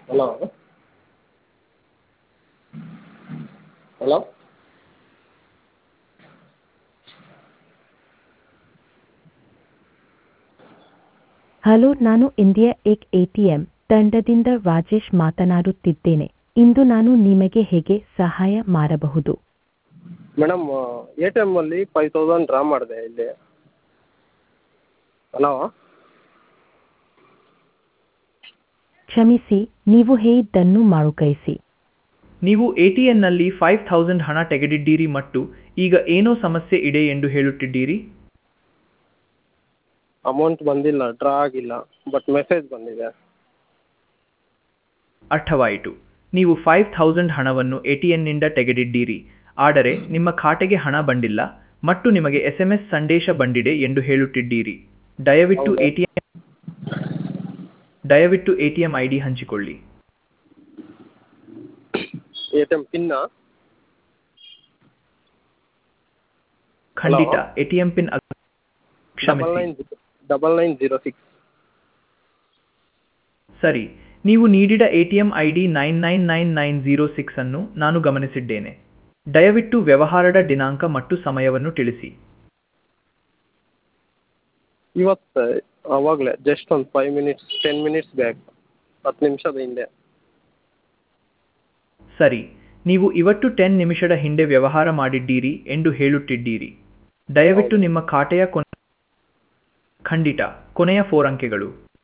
Hello hello hello ನಾನು India ಏಕ್ ATM ತಂಡದಿಂದ ರಾಜೇಶ್ ಮಾತನಾಡುತ್ತಿದ್ದೇನೆ ಇಂದು ನಾನು ನಿಮಗೆ ಹೇಗೆ ಸಹಾಯ ಮಾಡಬಹುದು ಮೇಡಮ್ ಎ ಟಿ ಎಮ್ಮಲ್ಲಿ ಫೈವ್ ತೌಸಂಡ್ ಡ್ರಾ ಮಾಡಿದೆ ಇಲ್ಲಿ ಹಲೋ ಕ್ಷಮಿಸಿ ನೀವು ಹೇಳಿದ್ದನ್ನು ಮರುಕಳಿಸಿ ನೀವು ಎಟಿಎನ್ನಲ್ಲಿ ಫೈವ್ ಥೌಸಂಡ್ ಹಣ ತೆಗೆದಿದ್ದೀರಿ ಮತ್ತು ಈಗ ಏನೋ ಸಮಸ್ಯೆ ಇದೆ ಎಂದು ಹೇಳುತ್ತಿದ್ದೀರಿ ಅಮೌಂಟ್ ಬಂದಿಲ್ಲ ಡ್ರಾ ಆಗಿಲ್ಲ ಬಟ್ ಮೆಸೇಜ್ ಬಂದಿದೆ ಅರ್ಥವಾಯಿತು ನೀವು ಫೈವ್ ಥೌಸಂಡ್ ಹಣವನ್ನು ಎಟಿಎನ್ನಿಂದ ತೆಗೆದಿದ್ದೀರಿ ಆದರೆ ನಿಮ್ಮ ಖಾತೆಗೆ ಹಣ ಬಂದಿಲ್ಲ ಮತ್ತು ನಿಮಗೆ ಎಸ್ ಎಂ ಎಸ್ ಸಂದೇಶ ಬಂದಿದೆ ಎಂದು ಹೇಳುತ್ತಿದ್ದೀರಿ ದಯವಿಟ್ಟು ಹೌದಾ? ಎಟಿಎಂ ದಯವಿಟ್ಟು ಎಟಿಎಂ ಐ ಡಿ ಹಂಚಿಕೊಳ್ಳಿ ಎ ಟಿ ಎಮ್ ಪಿನ್ನಾ ಖಂಡಿತ ಎಟಿಎಂ ಪಿನ್ ಅಗ್- ಡಬಲ್ ಕ್ಷಮಿಸಿ nine double nine zero six ಸರಿ ನೀವು ನೀಡಿದ ATM I D nine nine nine nine zero six ಅನ್ನು ನಾನು ಗಮನಿಸಿದ್ದೇನೆ ದಯವಿಟ್ಟು ವ್ಯವಹಾರದ ದಿನಾಂಕ ಮತ್ತು ಸಮಯವನ್ನು ತಿಳಿಸಿ ಇವತ್ತು ಆವಾಗಲೇ ಜಸ್ಟ್ ಒಂದು five minutes ten minutes back ಹತ್ತು ನಿಮಿಷದ ಹಿಂದೆ ಸರಿ ನೀವು ಇವತ್ತು ಟೆನ್ ನಿಮಿಷದ ಹಿಂದೆ ವ್ಯವಹಾರ ಮಾಡಿದ್ದೀರಿ ಎಂದು ಹೇಳುತ್ತಿದ್ದೀರಿ ದಯವಿಟ್ಟು ನಿಮ್ಮ ಖಾತೆಯ ಕೊನೆ ಖಂಡಿತ ಕೊನೆಯ ಫೋರ್ ಅಂಕೆಗಳು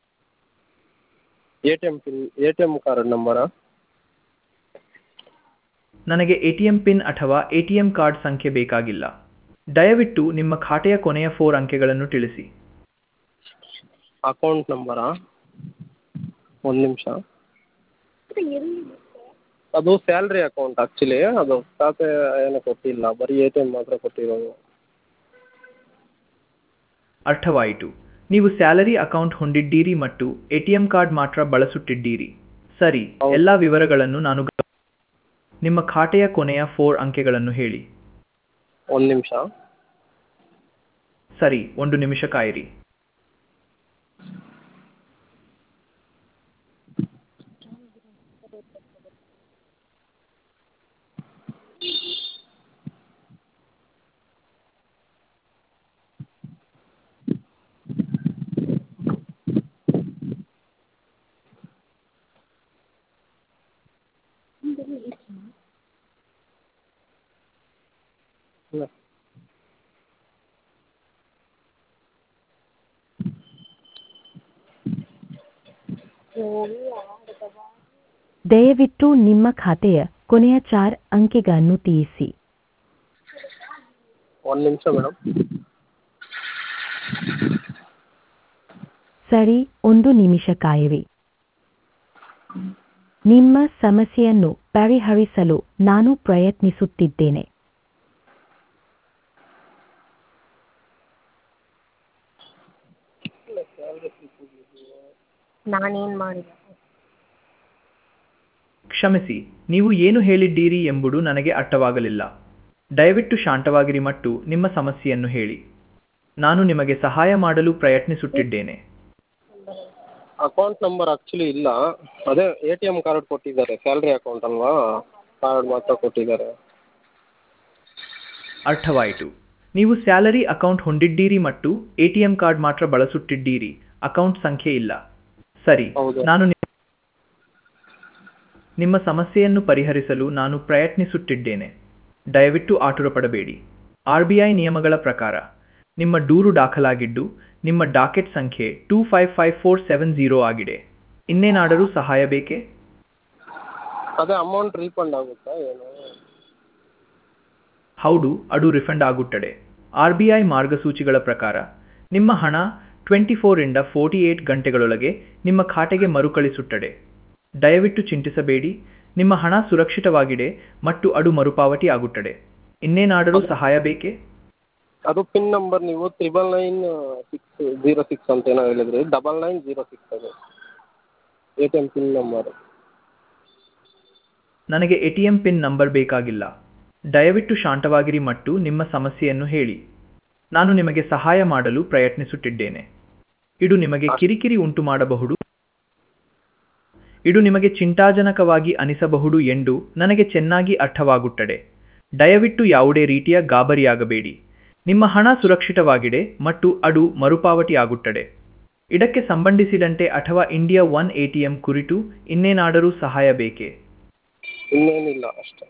A T M PIN A T M card ನಂಬರಾ ನನಗೆ ಎಟಿಎಂ ಪಿನ್ ಅಥವಾ ಎಟಿಎಂ ಕಾರ್ಡ್ ಸಂಖ್ಯೆ ಬೇಕಾಗಿಲ್ಲ ದಯವಿಟ್ಟು ನಿಮ್ಮ ಖಾತೆಯ ಕೊನೆಯ ಫೋರ್ ಅಂಕೆಗಳನ್ನು ತಿಳಿಸಿ ಅಕೌಂಟ್ ನಂಬರಾ ಒಂದು ನಿಮಿಷ ಅದು ಸ್ಯಾಲ್ರಿ ಅಕೌಂಟ್ ಆ್ಯಕ್ಚುಲಿ ಅದು ಖಾತೆ ಏನು ಕೊಟ್ಟಿಲ್ಲ ಬರೀ ಎ ಟಿ ಎಮ್ ಮಾತ್ರ ಕೊಟ್ಟಿರೋದು ಅರ್ಥವಾಯಿತು ನೀವು ಸ್ಯಾಲರಿ ಅಕೌಂಟ್ ಹೊಂದಿದ್ದೀರಿ ಮತ್ತು ಎಟಿಎಂ ಕಾರ್ಡ್ ಮಾತ್ರ ಬಳಸುತ್ತಿದ್ದೀರಿ ಸರಿ ಹೌದು. ಎಲ್ಲ ವಿವರಗಳನ್ನು ನಾನು ಗ- ನಿಮ್ಮ ಖಾತೆಯ ಕೊನೆಯ ಫೋರ್ ಅಂಕೆಗಳನ್ನು ಹೇಳಿ ಒಂದು ನಿಮಿಷ ಸರಿ ಒಂದು ನಿಮಿಷ ಕಾಯಿರಿ ಇಲ್ಲ. ದಯವಿಟ್ಟು ನಿಮ್ಮ ಖಾತೆಯ ಕೊನೆಯ ಚಾರ್ ಅಂಕೆಗಳನ್ನು ತಿಳಿಸಿ ಒಂದು ನಿಮಿಷ ಮೇಡಮ್ ಸರಿ ಒಂದು ನಿಮಿಷ ಕಾಯಿರಿ ನಿಮ್ಮ ಸಮಸ್ಯೆಯನ್ನು ಪರಿಹರಿಸಲು ನಾನು ಪ್ರಯತ್ನಿಸುತ್ತಿದ್ದೇನೆ ನಾನೇನು ಮಾಡಿದೆ ಕ್ಷಮಿಸಿ ನೀವು ಏನು ಹೇಳಿದ್ದೀರಿ ಎಂಬುದು ನನಗೆ ಅರ್ಥವಾಗಲಿಲ್ಲ ದಯವಿಟ್ಟು ಶಾಂತವಾಗಿರಿ ಮತ್ತು ನಿಮ್ಮ ಸಮಸ್ಯೆಯನ್ನು ಹೇಳಿ ನಾನು ನಿಮಗೆ ಸಹಾಯ ಮಾಡಲು ಪ್ರಯತ್ನಿಸುತ್ತಿದ್ದೇನೆ ಅಕೌಂಟ್ ನಂಬರ್ ಆ್ಯಕ್ಚುಲಿ ಇಲ್ಲ ಅದೇ ಎ ಟಿ ಎಮ್ ಕಾರ್ಡ್ ಕೊಟ್ಟಿದ್ದಾರೆ ಸ್ಯಾಲ್ರಿ ಅಕೌಂಟ್ ಅಲ್ವಾ ಕಾರ್ಡ್ ಮಾತ್ರ ಕೊಟ್ಟಿದ್ದಾರೆ ಅರ್ಥವಾಯಿತು ನೀವು ಸ್ಯಾಲರಿ ಅಕೌಂಟ್ ಹೊಂದಿದ್ದೀರಿ ಮತ್ತು ಎಟಿಎಂ ಕಾರ್ಡ್ ಮಾತ್ರ ಬಳಸುತ್ತಿದ್ದೀರಿ ಅಕೌಂಟ್ ಸಂಖ್ಯೆ ಇಲ್ಲ ಸರಿ ಹೌದು. ನಾನು ನಿ- ನಿಮ್ಮ ಸಮಸ್ಯೆಯನ್ನು ಪರಿಹರಿಸಲು ನಾನು ಪ್ರಯತ್ನಿಸುತ್ತಿದ್ದೇನೆ ದಯವಿಟ್ಟು ಆತುರಪಡಬೇಡಿ ಆರ್ ಬಿ ಐ ನಿಯಮಗಳ ಪ್ರಕಾರ ನಿಮ್ಮ ದೂರು ದಾಖಲಾಗಿದ್ದು ನಿಮ್ಮ ಡಾಕೆಟ್ ಸಂಖ್ಯೆ two five five four seven zero ಆಗಿದೆ ಇನ್ನೇನಾದರೂ ಸಹಾಯ ಬೇಕೇ ಅದೇ ಅಮೌಂಟ್ ರೀಫಂಡ್ ಆಗುತ್ತಾ ಏನು ಹೌದು ಅದು ರಿಫಂಡ್ ಆಗುತ್ತದೆ ಆರ್ ಬಿ ಐ ಮಾರ್ಗಸೂಚಿಗಳ ಪ್ರಕಾರ ನಿಮ್ಮ ಹಣ ಟ್ವೆಂಟಿ ಫೋರಿಂದ ಫೋರ್ಟಿ ಏಟ್ ಗಂಟೆಗಳೊಳಗೆ ನಿಮ್ಮ ಖಾತೆಗೆ ಮರುಕಳಿಸುತ್ತದೆ ದಯವಿಟ್ಟು ಚಿಂತಿಸಬೇಡಿ ನಿಮ್ಮ ಹಣ ಸುರಕ್ಷಿತವಾಗಿದೆ ಮತ್ತು ಅದು ಮರುಪಾವತಿ ಆಗುತ್ತದೆ ಇನ್ನೇನಾದರೂ ಸಹಾಯ ಬೇಕೇ ಅದು ಪಿನ್ ನಂಬರ್ ನೀವು triple nine six zero six ಅಂತ ಏನೋ ಹೇಳಿದ್ರಿ ಡಬಲ್ ನೈನ್ ಜೀರೋ ಸಿಕ್ಸ್ ಅದು A T M PIN number ನನಗೆ A T M PIN number ಬೇಕಾಗಿಲ್ಲ ದಯವಿಟ್ಟು ಶಾಂತವಾಗಿರಿ ಮತ್ತು ನಿಮ್ಮ ಸಮಸ್ಯೆಯನ್ನು ಹೇಳಿ ನಾನು ನಿಮಗೆ ಸಹಾಯ ಮಾಡಲು ಪ್ರಯತ್ನಿಸುತ್ತಿದ್ದೇನೆ ಇದು ನಿಮಗೆ ಕಿರಿಕಿರಿ ಉಂಟು ಮಾಡಬಹುದು ಇದು ನಿಮಗೆ ಚಿಂತಾಜನಕವಾಗಿ ಅನಿಸಬಹುದು ಎಂದು ನನಗೆ ಚೆನ್ನಾಗಿ ಅರ್ಥವಾಗುತ್ತದೆ ದಯವಿಟ್ಟು ಯಾವುದೇ ರೀತಿಯ ಗಾಬರಿಯಾಗಬೇಡಿ ನಿಮ್ಮ ಹಣ ಸುರಕ್ಷಿತವಾಗಿದೆ ಮತ್ತು ಅದು ಮರುಪಾವತಿ ಆಗುತ್ತದೆ ಇದಕ್ಕೆ ಸಂಬಂಧಿಸಿದಂತೆ ಅಥವಾ ಇಂಡಿಯಾ ಒನ್ ಎಟಿಎಂ ಕುರಿತು ಇನ್ನೇನಾದರೂ ಸಹಾಯ ಬೇಕೇ ಇನ್ನೇನಿಲ್ಲ ಅಷ್ಟೇ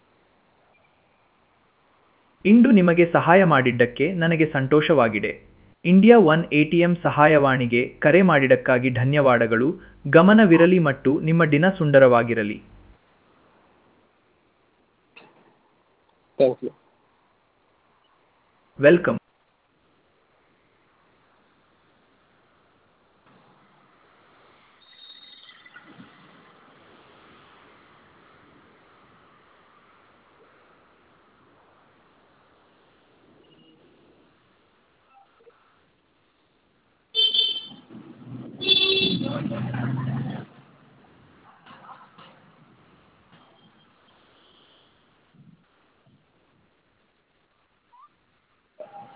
ಇಂದು ನಿಮಗೆ ಸಹಾಯ ಮಾಡಿದ್ದಕ್ಕೆ ನನಗೆ ಸಂತೋಷವಾಗಿದೆ ಇಂಡಿಯಾ ಒನ್ ಎಟಿಎಂ ಸಹಾಯವಾಣಿಗೆ ಕರೆ ಮಾಡಿದ್ದಕ್ಕಾಗಿ ಧನ್ಯವಾದಗಳು ಗಮನವಿರಲಿ ಮತ್ತು ನಿಮ್ಮ ದಿನ ಸುಂದರವಾಗಿರಲಿ ಥ್ಯಾಂಕ್ ಯು ವೆಲ್ಕಮ್